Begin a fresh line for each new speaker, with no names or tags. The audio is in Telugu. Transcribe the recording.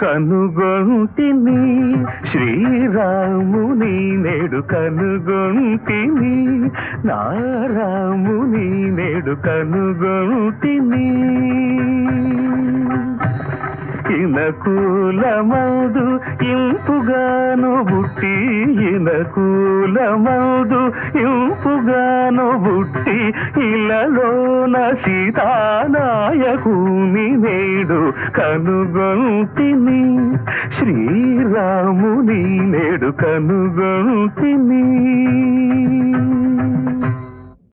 కనుగొంటిని శ్రీరాముని నేడు కనుగొంటిని నారాముని నేడు కనుగొంటిని ఇనకూలమౌదు ఇంపుగాను బుట్టి ఇనకూలమౌదు ఇంపుగాను బుట్టి ఇలలోన సీతానాయకుని నేడు కనుగొంటిని శ్రీరాముని నేడు కనుగొంటిని